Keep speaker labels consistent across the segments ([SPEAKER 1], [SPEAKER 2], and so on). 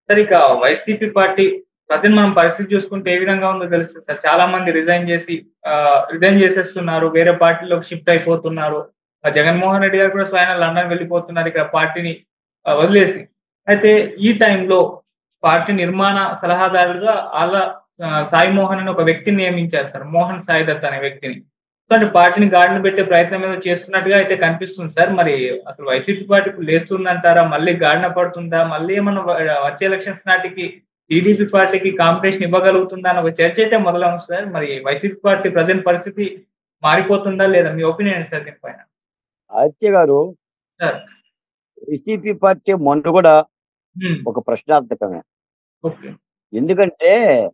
[SPEAKER 1] Sir ఇక YCP party present మనం పరిస్థితి చూసుకుంటే ఏ విధంగా ఉందో తెలుస్తుంది సార్ చాలా మంది రిజైన్ చేసి రిజైన్ చేసేస్తున్నారు వేరే పార్టీలోకి షిఫ్ట్ అయిపోతున్నారు ఆ, జగన్మోహన్ రెడ్డి గారు కూడా స్వయం లండన్ వెళ్ళిపోతున్నారు ఇక్కడ పార్టీని ఆ, వదిలేసి అయితే ఈ టైంలో పార్టీ నిర్మాణ సలహాదారులుగా ఆళ్ళ ఆ, సాయి మోహన్ అని ఒక వ్యక్తిని నియమించారు సార్ మోహన్ సాయి దత్ అనే వ్యక్తిని సో అంటే పార్టీని గాడిని పెట్టే ప్రయత్నం ఏదో చేస్తున్నట్టుగా అయితే కనిపిస్తుంది సార్ మరి అసలు వైసీపీ పార్టీ ఇప్పుడు లేస్తుందంటారా మళ్ళీ గాడిన పడుతుందా మళ్ళీ ఏమన్నా వ- వచ్చే ఎలక్షన్స్ నాటికి టీడీపీ పార్టీకి కాంపిటీషన్ ఇవ్వగలుగుతుందా అని ఒక చర్చ అయితే మొదలవుతుంది సార్ మరి వైసీపీ పార్టీ ప్రజెంట్ పరిస్థితి మారిపోతుందా లేదా మీ ఒపీనియన్ సార్ దీనిపైన
[SPEAKER 2] ఆదిత్య గారు
[SPEAKER 1] సార్
[SPEAKER 2] వైసీపీ పార్టీ మొన్న కూడా
[SPEAKER 1] హ్మ్.
[SPEAKER 2] ఒక ప్రశ్నార్థకమే
[SPEAKER 1] ఓకే
[SPEAKER 2] ఎందుకంటే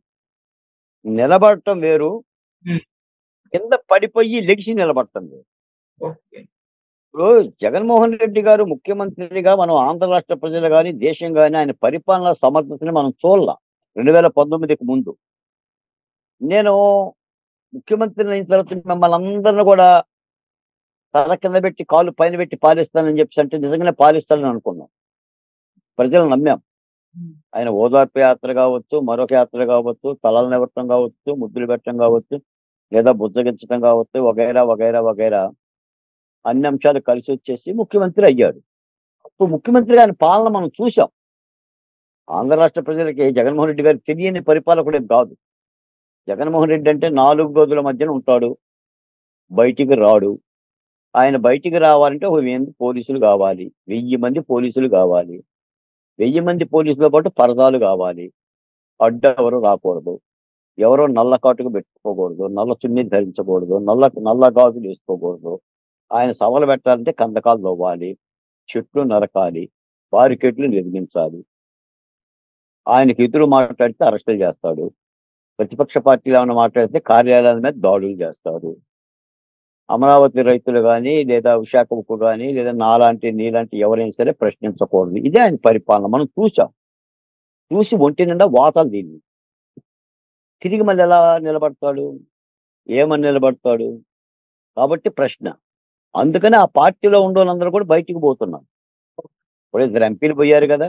[SPEAKER 2] నిలబడటం వేరు
[SPEAKER 1] హ్మ్.
[SPEAKER 2] కింద పడిపోయి లెగిసి నిలబడటం వేరు
[SPEAKER 1] ఓకే
[SPEAKER 2] ఇప్పుడు జగన్మోహన్ రెడ్డి గారు ముఖ్యమంత్రిగా మనం ఆంధ్ర రాష్ట్ర ప్రజలు కానీ దేశం కానీ ఆయన పరిపాలన సమర్థతని మనం చూడాల రెండు వేల పంతొమ్మిదికి ముందు నేను ముఖ్యమంత్రి అయిన తర్వాత మిమ్మల్ని అందరిని కూడా తల కింద పెట్టి కాలు పైన పెట్టి పాలిస్తానని చెప్పి అంటే నిజంగానే పాలిస్తానని అనుకున్నాం ప్రజలు నమ్మాం
[SPEAKER 1] హ్మ్.
[SPEAKER 2] ఆయన ఓదార్పు యాత్ర కావచ్చు మరొక యాత్ర కావచ్చు తలలు నివట్టం కావచ్చు ముద్దులు పెట్టడం కావచ్చు లేదా బుజ్జగించడం కావచ్చు వగైరా వగైరా వగైరా అన్ని అంశాలు కలిసి వచ్చేసి ముఖ్యమంత్రి అయ్యాడు అప్పుడు ముఖ్యమంత్రి ఆయన పాలన మనం చూసాం ఆంధ్ర రాష్ట్ర ప్రజలకి జగన్మోహన్ రెడ్డి గారు తెలియని పరిపాలకుడే కాదు జగన్మోహన్ రెడ్డి అంటే నాలుగు గదుల మధ్యన ఉంటాడు బయటికి రాడు ఆయన బయటికి రావాలంటే ఒక వెయ్యి పోలీసులు కావాలి వెయ్యి మంది పోలీసులు కావాలి వెయ్యి మంది పోలీసులతో పాటు పరదాలు కావాలి అడ్డు ఎవరు రాకూడదు ఎవరో నల్ల కాటుకు పెట్టుకోకూడదు నల్ల చున్నీ ధరించకూడదు నల్ల నల్ల గాజులు వేసుకోకూడదు ఆయన సభలు పెట్టాలంటే కందకాలు తవ్వాలి చెట్లు నరకాలి బారికెట్లు నిర్మించాలి ఆయనకి ఎదురు మాట్లాడితే అరెస్టులు చేస్తాడు ప్రతిపక్ష పార్టీలు ఏమైనా మాట్లాడితే కార్యాలయాల మీద దాడులు చేస్తాడు అమరావతి రైతులు కానీ లేదా విశాఖ ఉక్కు కానీ లేదా నాలాంటి నీలాంటి ఎవరైనా సరే ప్రశ్నించకూడదు ఇదే ఆయన పరిపాలన మనం చూసాం చూసి ఒంటి నిండా వాతాలు దీన్ని తిరిగి మళ్ళీ ఎలా నిలబడతాడు ఏమని నిలబడతాడు కాబట్టి ప్రశ్న అందుకని ఆ పార్టీలో ఉండే వాళ్ళందరూ కూడా బయటికి పోతున్నారు ఇప్పుడు ఇద్దరు ఎంపీలు పోయారు కదా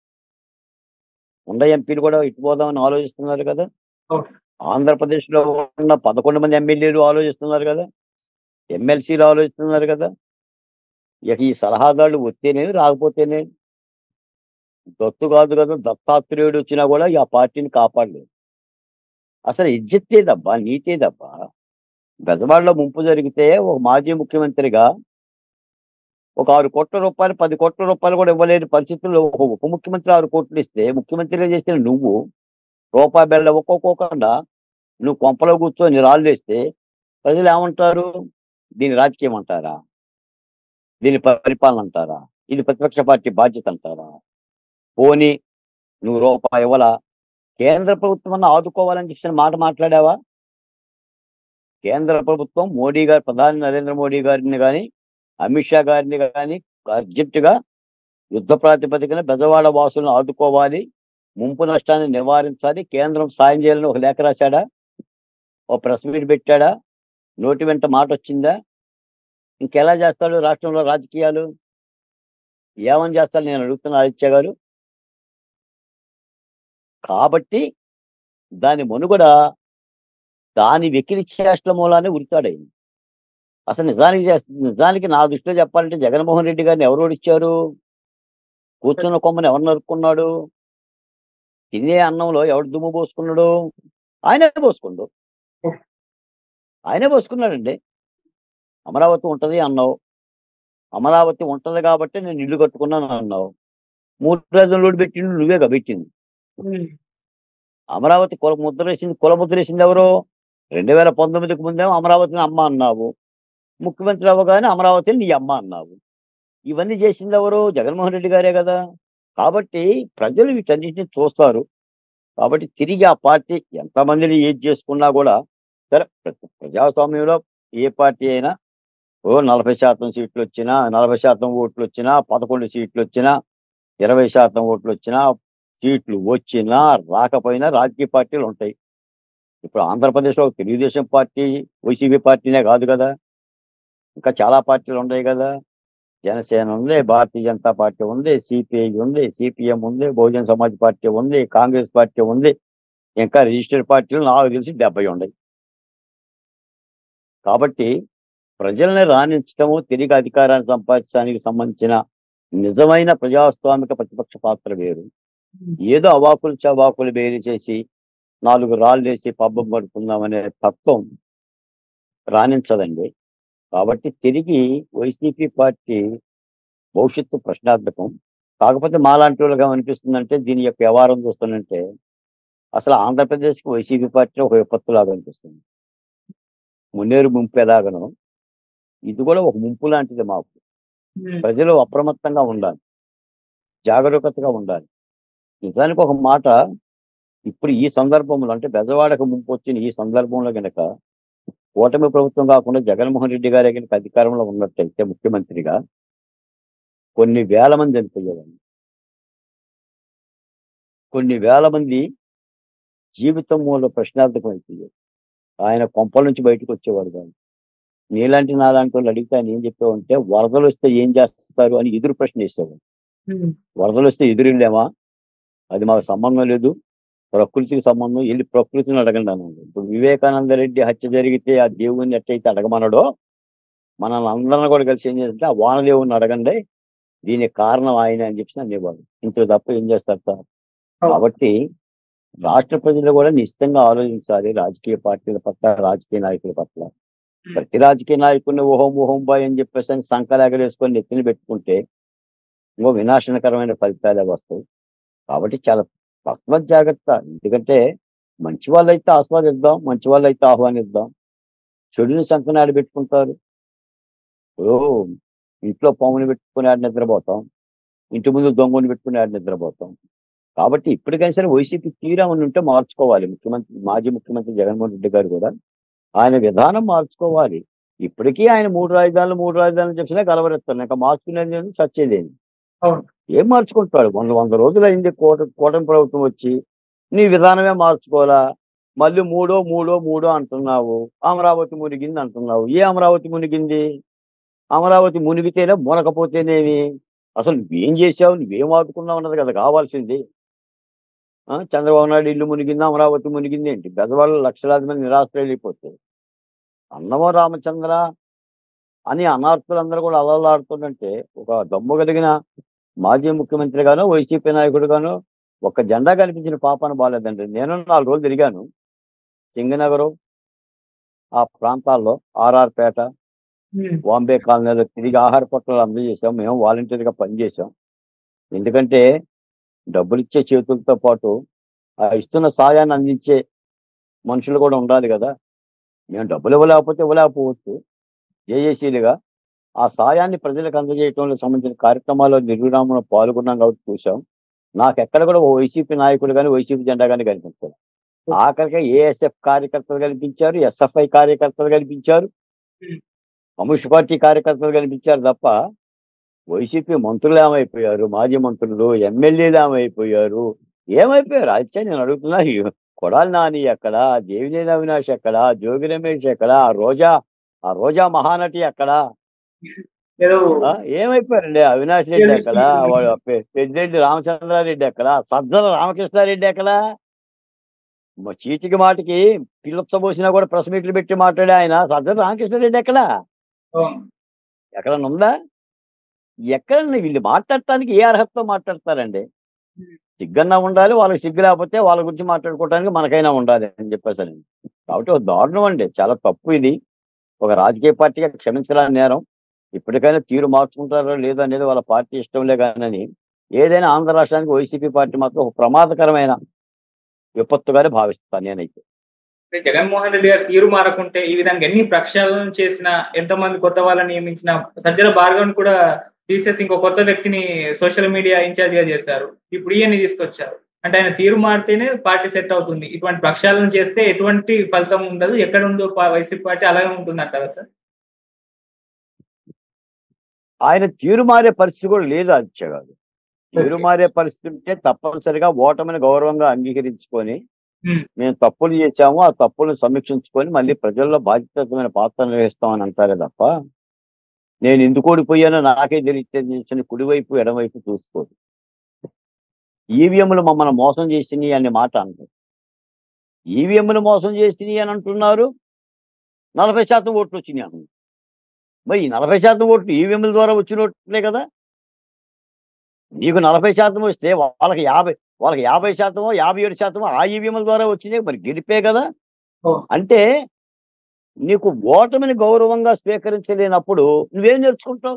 [SPEAKER 2] ఉండ ఎంపీలు కూడా ఇటు పోదామని ఆలోచిస్తున్నారు కదా
[SPEAKER 1] ఓకే.
[SPEAKER 2] ఆంధ్రప్రదేశ్ లో ఉన్న పదకొండు మంది ఎమ్మెల్యేలు ఆలోచిస్తున్నారు కదా ఎమ్మెల్సీలు ఆలోచిస్తున్నారు కదా ఇక ఈ సలహాదారులు వస్తేనే రాకపోతేనే దత్తు కాదు కదా దత్తాత్రేయుడు వచ్చినా కూడా ఈ ఆ పార్టీని కాపాడలేదు అసలు ఇజ్జత్తేదబ్బా నీతేదబ్బా బెజవాడలో ముంపు జరిగితే ఒక మాజీ ముఖ్యమంత్రిగా ఒక ఆరు కోట్ల రూపాయలు పది కోట్ల రూపాయలు కూడా ఇవ్వలేని పరిస్థితుల్లో ఒక ఉప ముఖ్యమంత్రి ఆరు కోట్లు ఇస్తే ముఖ్యమంత్రిగా చేసిన నువ్వు రూపాయి బెల్ల ఒక్కొక్కకుండా నువ్వు కొంపలో కూర్చొని రాళ్ళు వేస్తే ప్రజలు ఏమంటారు దీని రాజకీయం అంటారా దీని పరిపాలన అంటారా ఇది ప్రతిపక్ష పార్టీ బాధ్యత అంటారా పోనీ నువ్వు రూపాయి ఇవ్వాల కేంద్ర ప్రభుత్వం అన్న ఆదుకోవాలని చెప్పిన మాట మాట్లాడావా కేంద్ర ప్రభుత్వం మోడీ గారు ప్రధాని నరేంద్ర మోడీ గారిని కానీ అమిత్ షా గారిని కానీ అర్జెంటుగా యుద్ధ ప్రాతిపదికన బెజవాడ వాసులను ఆదుకోవాలి ముంపు నష్టాన్ని నివారించాలి కేంద్రం సాయం చేయాలని ఒక లేఖ రాశాడా ఓ ప్రెస్ మీట్ పెట్టాడా నోటి వెంట మాట వచ్చిందా ఇంకెలా చేస్తాడు రాష్ట్రంలో రాజకీయాలు ఏమని చేస్తాడు నేను అడుగుతున్నా ఆదిత్య గారు కాబట్టి దాని మనుగడ దాని వెకిలి చేష్టల మూలానే ఉరితాడైంది అసలు నిజానికి చేస్త- నిజానికి నా దృష్టిలో చెప్పాలంటే జగన్మోహన్ రెడ్డి గారిని ఎవరు ఓడిచ్చారు కూర్చున్న కొమ్మని ఎవరు నరుక్కున్నాడు తినే అన్నంలో ఎవడు దుమ్ము పోసుకున్నాడు ఆయనే పోసుకుండు ఆయనే పోసుకున్నాడండి అమరావతి ఉంటది అన్నావు అమరావతి ఉంటది కాబట్టి నేను ఇల్లు కట్టుకున్నాను అన్నావు మూడు రోజులు లోటు పెట్టిండు నువ్వేగా పెట్టింది అమరావతి కుల ముద్ర వేసింది కుల ముద్ర వేసింది ఎవరు రెండు వేల పంతొమ్మిదికి ముందేమో అమరావతిని అమ్మ అన్నావు ముఖ్యమంత్రి అవ్వగానే అమరావతిని నీ అమ్మ అన్నావు ఇవన్నీ చేసింది ఎవరు జగన్మోహన్ రెడ్డి గారే కదా కాబట్టి ప్రజలు వీటన్నిటిని చూస్తారు కాబట్టి తిరిగి ఆ పార్టీ ఎంతమందిని ఏది చేసుకున్నా కూడా సరే ప్ర- ప్రజాస్వామ్యంలో ఏ పార్టీ అయినా ఓ నలభై శాతం సీట్లు వచ్చినా నలభై శాతం ఓట్లు వచ్చినా పదకొండు సీట్లు వచ్చినా ఇరవై శాతం ఓట్లు వచ్చినా సీట్లు వచ్చినా రాకపోయినా రాజకీయ పార్టీలు ఉంటాయి ఇప్పుడు ఆంధ్రప్రదేశ్లో తెలుగుదేశం పార్టీ వైసీపీ పార్టీనే కాదు కదా ఇంకా చాలా పార్టీలు ఉన్నాయి కదా జనసేన ఉంది భారతీయ జనతా పార్టీ ఉంది సిపిఐ ఉంది సిపిఎం ఉంది బహుజన సమాజ్ పార్టీ ఉంది కాంగ్రెస్ పార్టీ ఉంది ఇంకా రిజిస్టర్డ్ పార్టీలు నాకు తెలిసి డెబ్బై ఉన్నాయి కాబట్టి ప్రజల్ని రాణించడము తిరిగి అధికారాన్ని సంపాదించడానికి సంబంధించిన నిజమైన ప్రజాస్వామిక ప్రతిపక్ష పాత్ర వేరు ఏదో అవాకులు చవాకులు వేరు చేసి నాలుగు రాళ్ళు వేసి పబ్బం పడుకుందామనే తత్వం రాణించదండి కాబట్టి తిరిగి వైసీపీ పార్టీ భవిష్యత్తు ప్రశ్నార్థకం కాకపోతే మాలాంటి వాళ్ళగా అనిపిస్తుందంటే దీని యొక్క వ్యవహారం చూస్తుందంటే అసలు ఆంధ్రప్రదేశ్కి వైసీపీ పార్టీ ఒక విపత్తులాగా అనిపిస్తుంది మున్నేరు ముంపు ఎలాగనో ఇది కూడా ఒక ముంపు లాంటిది మాకు ప్రజలు అప్రమత్తంగా ఉండాలి జాగరూకతగా ఉండాలి నిజానికి ఒక మాట ఇప్పుడు ఈ సందర్భంలో అంటే బెజవాడకు ముంపు వచ్చిన ఈ సందర్భంలో గనక కూటమి ప్రభుత్వం కాకుండా జగన్మోహన్ రెడ్డి గారే కనుక అధికారంలో ఉన్నట్టయితే ముఖ్యమంత్రిగా కొన్ని వేల మంది చనిపోయేవాళ్ళు కొన్ని వేల మంది జీవితం మూల ప్రశ్నార్థకం అయిపోయేది ఆయన కొంపల నుంచి బయటకు వచ్చేవాడు కాదు నీలాంటి నాలాంటి వాళ్ళు అడిగితే ఆయన ఏం చెప్పేవంటే వరదలు వస్తే ఏం చేస్తారు అని ఎదురు ప్రశ్న వేసేవాడు వరదలు వస్తే ఎదురులేమా అది మాకు సంబంధం లేదు ప్రకృతికి సంబంధం వెళ్ళి ప్రకృతిని అడగండి అన్నాడు ఇప్పుడు వివేకానంద రెడ్డి హత్య జరిగితే ఆ దేవుని ఎట్టయితే అడగమన్నాడో మనల్ని అందరం కూడా కలిసి ఏం చేస్తుంటే ఆ వానదేవుని అడగండి దీనికి కారణం ఆయన అని చెప్పి అనేవాడు ఇంత తప్ప ఏం చేస్తారు సార్ కాబట్టి రాష్ట్ర ప్రజలు కూడా నిశ్చితంగా ఆలోచించాలి రాజకీయ పార్టీల పట్ల రాజకీయ నాయకుల పట్ల ప్రతి రాజకీయ నాయకుడిని ఓహం ఓహం బాయ్ అని చెప్పేసి అని సంకలాగలేసుకొని నెత్తిని పెట్టుకుంటే ఇంకో వినాశనకరమైన ఫలితాలే వస్తాయి కాబట్టి చాలా తస్మ జాగ్రత్త ఎందుకంటే మంచి వాళ్ళైతే ఆస్వాదిద్దాం మంచి వాళ్ళైతే ఆహ్వానిద్దాం చెడుని సంకనాడి పెట్టుకుంటారు ఓ ఇంట్లో పాముని పెట్టుకుని ఆడ నిద్రపోతాం ఇంటి ముందు దొంగని పెట్టుకుని ఆడ నిద్రపోతాం కాబట్టి ఇప్పటికైనా సరే వైసీపీ తీరామని ఉంటే మార్చుకోవాలి ముఖ్యమంత్రి మాజీ ముఖ్యమంత్రి జగన్మోహన్ రెడ్డి గారు కూడా ఆయన విధానం మార్చుకోవాలి ఇప్పటికీ ఆయన మూడు రాజధానులు మూడు రాజధానులు చెప్పినా కలవరెత్తాను ఇంకా మార్చుకునేది ఏంది, సచ్చేదేంది
[SPEAKER 1] అవును.
[SPEAKER 2] ఏం మార్చుకుంటాడు వంద వంద రోజులు అయింది కోట కూటమి ప్రభుత్వం వచ్చి నీ విధానమే మార్చుకోవాలా మళ్ళీ మూడో మూడో మూడో అంటున్నావు అమరావతి మునిగింది అంటున్నావు ఏ అమరావతి మునిగింది అమరావతి మునిగితేనే మునకపోతేనేమి అసలు నువ్వేం చేసావు నువ్వేం ఆదుకున్నావు అన్నది కదా కావాల్సింది ఆ, చంద్రబాబు నాయుడు ఇల్లు మునిగింది అమరావతి మునిగింది ఏంటి పెద్దవాళ్ళు లక్షలాది మంది నిరాశ్రయులైపోతే అన్నమో రామచంద్ర అని అనార్థులందరూ కూడా అలలాడుతుందంటే ఒక దమ్ము కలిగిన మాజీ ముఖ్యమంత్రి గాను వైసీపీ నాయకుడు గాను ఒక జెండా కనిపించిన పాపన బాగాలేదండి నేను నాలుగు రోజులు తిరిగాను సింగనగరం ఆ ప్రాంతాల్లో ఆర్ఆర్ పేట బాంబే కాలనీలో తిరిగి ఆహార పొట్లాలు అందజేసాం మేము వాలంటీర్గా పనిచేసాం ఎందుకంటే డబ్బులు ఇచ్చే చేతులతో పాటు ఆ ఇస్తున్న సాయాన్ని అందించే మనుషులు కూడా ఉండాలి కదా మేము డబ్బులు ఇవ్వలేకపోతే ఇవ్వలేకపోవచ్చు జేఏసీలుగా ఆ సాయాన్ని ప్రజలకు అందజేయటంలో సంబంధించిన కార్యక్రమాల్లో నిర్విరామంలో పాల్గొన్నాం కాబట్టి చూసాం నాకు ఎక్కడ కూడా ఓ వైసీపీ నాయకులు కానీ వైసీపీ జెండా కానీ కనిపించారు ఆఖరిగా ఏఎస్ఎఫ్ కార్యకర్తలు కనిపించారు ఎస్ఎఫ్ఐ కార్యకర్తలు కనిపించారు కమ్యూనిస్ట్ పార్టీ కార్యకర్తలు కనిపించారు తప్ప వైసీపీ మంత్రులు ఏమైపోయారు మాజీ మంత్రులు ఎమ్మెల్యేలు ఏమైపోయారు ఏమైపోయారు అచ్చా నేను అడుగుతున్నా ఈ కొడాలి నాని ఎక్కడ దేవినేని అవినాష్ ఎక్కడ జోగి రమేష్ ఎక్కడ ఆ రోజా ఆ రోజా మహానటి ఎక్కడ
[SPEAKER 1] ఏదో
[SPEAKER 2] ఆ, ఏమైపోయారండి అవినాష్ రెడ్డి ఎక్కడ వాడు పె- పెద్దిరెడ్డి రామచంద్రారెడ్డి ఎక్కడ సజ్జల రామకృష్ణారెడ్డి ఎక్కడ మ- చీటికి మాటికి పిల్లొచ్చబోసినా కూడా ప్రెస్ మీట్లు పెట్టి మాట్లాడే ఆయన సజ్జల రామకృష్ణారెడ్డి ఎక్కడ
[SPEAKER 1] అవును.
[SPEAKER 2] ఎక్కడన్నా ఉందా ఎక్కడన్నా వీళ్ళు మాట్లాడటానికి ఏ అర్హతతో మాట్లాడతారండి సిగ్గన్నా ఉండాలి వాళ్ళకి సిగ్గు లేకపోతే వాళ్ళ గురించి మాట్లాడుకోవడానికి మనకైనా ఉండాలి అని చెప్పేసి అని. కాబట్టి ఒక దారుణం అండి చాలా తప్పు ఇది ఒక రాజకీయ పార్టీగా క్షమించడానికి నేరం ఇప్పటికైనా తీరు మార్చుకుంటారో లేదో అనేది వాళ్ళ పార్టీ ఇష్టంలే కానీ ఏదైనా ఆంధ్ర రాష్ట్రానికి వైసీపీ పార్టీ మాత్రం ఒక ప్రమాదకరమైన విపత్తుగానే భావిస్తాను నేనైతే
[SPEAKER 1] అంటే జగన్మోహన్ రెడ్డి గారు తీరు మారకుంటే ఈ విధంగా ఎన్ని ప్రక్షాళన చేసిన ఎంతమంది కొత్త వాళ్ళని నియమించిన సజ్జల భార్గవన్ కూడా తీసేసి ఇంకో కొత్త వ్యక్తిని సోషల్ మీడియా ఇన్ఛార్జ్ గా చేశారు ఇప్పుడు ఈయన్ని తీసుకొచ్చారు అంటే ఆయన తీరు మారితేనే పార్టీ సెట్ అవుతుంది ఇటువంటి ప్రక్షాళన చేస్తే ఎటువంటి ఫలితం ఉండదు ఎక్కడ ఉందో పా- వైసీపీ పార్టీ అలాగే ఉంటుంది అంటారా సార్
[SPEAKER 2] ఆయన తీరు మారే పరిస్థితి కూడా లేదు ఆదిత్య గారు తీరు
[SPEAKER 1] Okay.
[SPEAKER 2] మారే పరిస్థితి ఉంటే తప్పనిసరిగా ఓటమిని గౌరవంగా అంగీకరించుకొని
[SPEAKER 1] Hmm.
[SPEAKER 2] మేము తప్పులు చేశాము ఆ తప్పులను సమీక్షించుకొని మళ్ళీ ప్రజల్లో బాధ్యతమైన పాత్ర నిర్వహిస్తామని అంటారే తప్ప నేను ఎందుకు ఓడిపోయానో నాకే తెలియదు కుడివైపు ఎడమవైపు చూసుకోదు ఈవీఎంలు మమ్మల్ని మోసం చేసినాయి అనే మాట అంటారు ఈవీఎంలు మోసం చేసినాయి అని అంటున్నారు నలభై శాతం ఓట్లు వచ్చినాయి అంటున్నారు మరి ఈ నలభై శాతం ఓట్లు ఈవీఎంల ద్వారా వచ్చిన ఓట్లే కదా నీకు నలభై శాతం వస్తే వాళ్ళకి యాభై వాళ్ళకి యాభై శాతమో యాభై ఏడు శాతమో ఆ ఈవీఎంల ద్వారా వచ్చినాయి మరి గెలిపే కదా
[SPEAKER 1] ఓ.
[SPEAKER 2] అంటే నీకు ఓటమిని గౌరవంగా స్వీకరించలేనప్పుడు నువ్వేం నేర్చుకుంటావు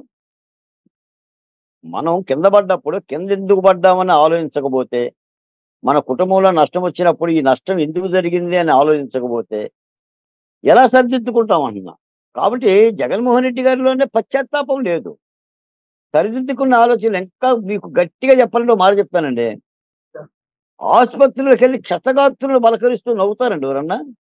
[SPEAKER 2] మనం కింద పడ్డప్పుడు కింద ఎందుకు పడ్డామని ఆలోచించకపోతే మన కుటుంబంలో నష్టం వచ్చినప్పుడు ఈ నష్టం ఎందుకు జరిగింది అని ఆలోచించకపోతే ఎలా సరిదిద్దుకుంటాం అంటున్నా కాబట్టి జగన్మోహన్ రెడ్డి గారిలోనే పశ్చాత్తాపం లేదు సరిదిద్దుకున్న ఆలోచనలు ఇంకా మీకు గట్టిగా చెప్పాలంటే ఒక మాట చెప్తానండి ఆసుపత్రిలోకి వెళ్ళి క్షతగాత్రులు బలకరిస్తూ నవ్వుతారండి ఎవరన్నా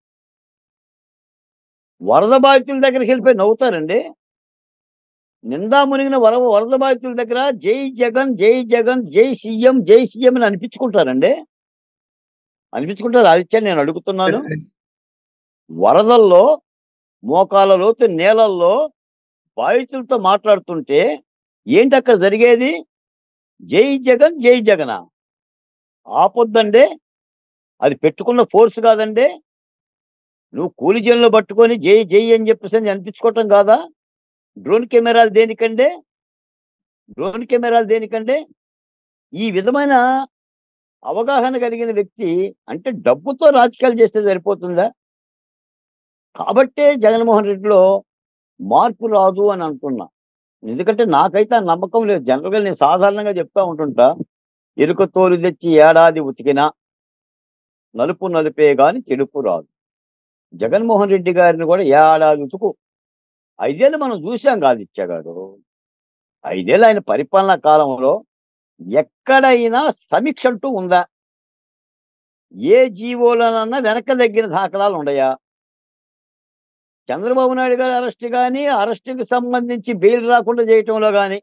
[SPEAKER 2] వరద బాధితుల దగ్గరికి వెళ్ళిపోయి నవ్వుతారండి నిండా మునిగిన వర వరద బాధితుల దగ్గర జై జగన్ జై జగన్ జై సీఎం జై సీఎం అని అనిపించుకుంటారండి అనిపించుకుంటారు ఆదిత్య నేను అడుగుతున్నాను వరదల్లో మోకాల లోతు నేలల్లో బాధితులతో మాట్లాడుతుంటే ఏంటి అక్కడ జరిగేది జై జగన్ జై జగన ఆపొద్దండి అది పెట్టుకున్న ఫోర్స్ కాదండి నువ్వు కూలి జైల్లో పట్టుకొని జై జై అని చెప్పేసి అని అనిపించుకోవటం కాదా డ్రోన్ కెమెరాలు దేనికండి డ్రోన్ కెమెరాలు దేనికండి ఈ విధమైన అవగాహన కలిగిన వ్యక్తి అంటే డబ్బుతో రాజకీయాలు చేస్తే సరిపోతుందా కాబట్టే జగన్మోహన్ రెడ్డిలో మార్పు రాదు అని అంటున్నా ఎందుకంటే నాకైతే ఆ నమ్మకం లేదు జనరల్గా నేను సాధారణంగా చెప్తా ఉంటుంటా ఎరుక తోలు తెచ్చి ఏడాది ఉతికినా నలుపు నలుపే గాని తెలుపు రాదు జగన్మోహన్ రెడ్డి గారిని కూడా ఏడాది ఉతుకు ఐదేళ్ళు మనం చూసాం కాదు ఇచ్చాగారు ఐదేళ్ళు ఆయన పరిపాలనా కాలంలో ఎక్కడైనా సమీక్ష అంటూ ఉందా ఏ జీవోలనన్నా వెనక దగ్గర దాఖలాలు ఉండయా చంద్రబాబు నాయుడు గారి అరెస్ట్ కానీ అరెస్టుకి సంబంధించి బెయిల్ రాకుండా చేయటంలో కానీ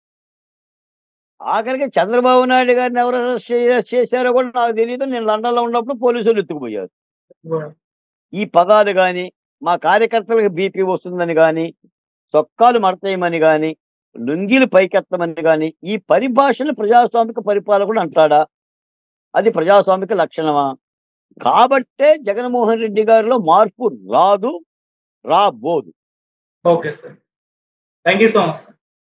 [SPEAKER 2] ఆఖరికి చంద్రబాబు నాయుడు గారిని ఎవరు అరెస్ట్ చే- చేశారో కూడా నాకు తెలియదు నేను లండన్లో ఉన్నప్పుడు పోలీసులు ఎత్తుకుపోయారు ఈ పదాలు కానీ మా కార్యకర్తలకు బీపీ వస్తుందని కానీ చొక్కాలు మడతాయమని కానీ లుంగీలు పైకెత్తమని కానీ ఈ పరిభాషను ప్రజాస్వామిక పరిపాలకుడు అంటాడా అది ప్రజాస్వామిక లక్షణమా కాబట్టే జగన్మోహన్ రెడ్డి గారిలో మార్పు రాదు రాబోదు
[SPEAKER 1] okay sir thank you so much